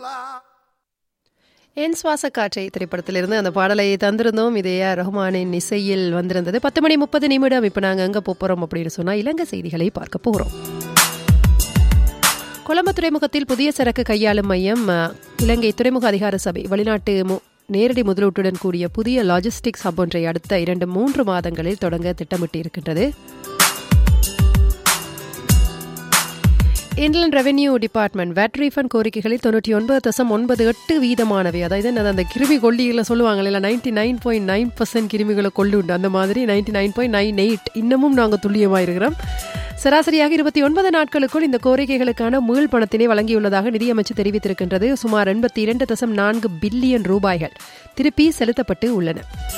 என் சுவாச காற்றை திரைப்படத்திலிருந்து அந்த பாடலை தந்திருந்தோம் இது ஏ ஆர் ரஹ்மானின் இசையில் வந்திருந்தது பத்து மணி முப்பது நிமிடம் இப்போ நாங்கள் எங்கே போகிறோம் அப்படின்னு சொன்னால் இலங்கை செய்திகளை பார்க்க போகிறோம் கொழும்பு துறைமுகத்தில் புதிய சரக்கு கையாளும் மையம் அஹ், இலங்கை துறைமுக அதிகார சபை வெளிநாட்டு மு- நேரடி முதலீட்டுடன் கூடிய புதிய லாஜிஸ்டிக்ஸ் ஹப் ஒன்றை அடுத்த இரண்டு மூன்று மாதங்களில் தொடங்க திட்டமிட்டு இருக்கின்றது Indian revenue department VAT refund கோரிக்கைகளில் தொண்ணூற்றி ஒன்பது தசம் ஒன்பது எட்டு வீதமானவை அதாவது என்னது அந்த கிருமி கொல்லிகளை சொல்லுவாங்க இல்லை ninety nine point nine percent கிருமிகளை கொள்ளு உண்டு அந்த மாதிரி ninety nine point nine eight இன்னமும் நாங்கள் துல்லியமாக இருக்கிறோம் சராசரியாக இருபத்தி ஒன்பது நாட்களுக்குள் இந்த கோரிக்கைகளுக்கான மீள் பணத்தினை வழங்கியுள்ளதாக நிதியமைச்சு தெரிவித்திருக்கின்றது சுமார் எண்பத்தி இரண்டு தசம் நான்கு பில்லியன் ரூபாய்கள் திருப்பி செலுத்தப்பட்டு உள்ளன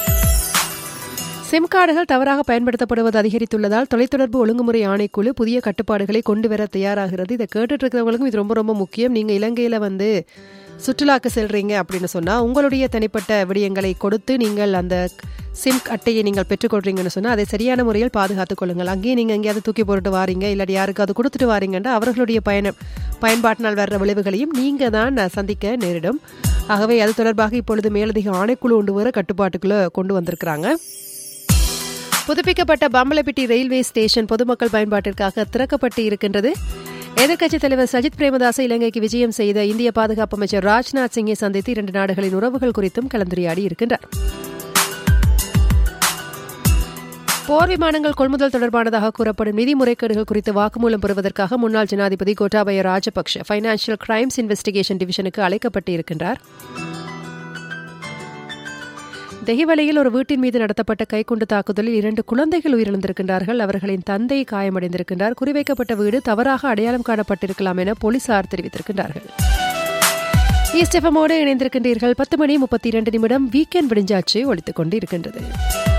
சிம் கார்டுகள் தவறாக பயன்படுத்தப்படுவது அதிகரித்துள்ளதால் தொலைத்தொடர்பு ஒழுங்குமுறை ஆணைக்குழு புதிய கட்டுப்பாடுகளை கொண்டு வர தயாராகிறது இதை கேட்டுட்டு இருக்கிறவங்களுக்கும் இது ரொம்ப ரொம்ப முக்கியம் நீங்க இலங்கையில வந்து சுற்றுலாக்கு செல்றீங்க அப்படின்னு சொன்னா உங்களுடைய தனிப்பட்ட விடயங்களை கொடுத்து நீங்கள் அந்த சிம் அட்டையை நீங்கள் பெற்றுக்கொள்றீங்கன்னு சொன்னா அதை சரியான முறையில் பாதுகாத்துக் கொள்ளுங்கள் அங்கேயே நீங்க எங்கேயாவது தூக்கி போட்டுட்டு வாரீங்க இல்லாட்டி யாருக்கு அது கொடுத்துட்டு வாரீங்கன்னா அவர்களுடைய பயண பயன்பாட்டினால் வர்ற விளைவுகளையும் நீங்க தான் சந்திக்க நேரிடும் ஆகவே அது தொடர்பாக இப்பொழுது மேலதிக ஆணைக்குழு கொண்டு வர கட்டுப்பாட்டுக்குள்ள கொண்டு வந்திருக்கிறாங்க புதுப்பிக்கப்பட்ட பம்பலப்பிட்டி ரயில்வே ஸ்டேஷன் பொதுமக்கள் பயன்பாட்டிற்காக திறக்கப்பட்டு இருக்கின்றது எதிர்க்கட்சித் தலைவர் சஜித் பிரேமதாச இலங்கைக்கு விஜயம் செய்த இந்திய பாதுகாப்பு அமைச்சர் ராஜ்நாத் சிங்கை சந்தித்து இரண்டு நாடுகளின் உறவுகள் குறித்தும் கலந்துரையாடி இருக்கின்றார் போர் விமானங்கள் கொள்முதல் தொடர்பானதாக கூறப்படும் நிதி முறைகேடுகள் குறித்து வாக்குமூலம் பெறுவதற்காக முன்னாள் ஜனாதிபதி Gotabaya Rajapaksa financial crimes investigation டிவிஷனுக்கு அழைக்கப்பட்டு இருக்கின்றார் தெஹிவலையில் ஒரு வீட்டின் மீது நடத்தப்பட்ட கைக்குண்டு தாக்குதலில் இரண்டு குழந்தைகள் உயிரிழந்திருக்கின்றார்கள் அவர்களின் தந்தை காயமடைந்திருக்கின்றார் குறிவைக்கப்பட்ட வீடு தவறாக அடையாளம் காணப்பட்டிருக்கலாம் என போலீசார் தெரிவித்திருக்கின்றார்கள் ஈஸ்டெஃபமோடு இணைந்திருக்கின்றீர்கள் பத்து மணி முப்பத்தி இரண்டு நிமிடம் வீக்கெண்ட் விடிஞ்சாச்சு ஒழித்துக் கொண்டு இருக்கின்றது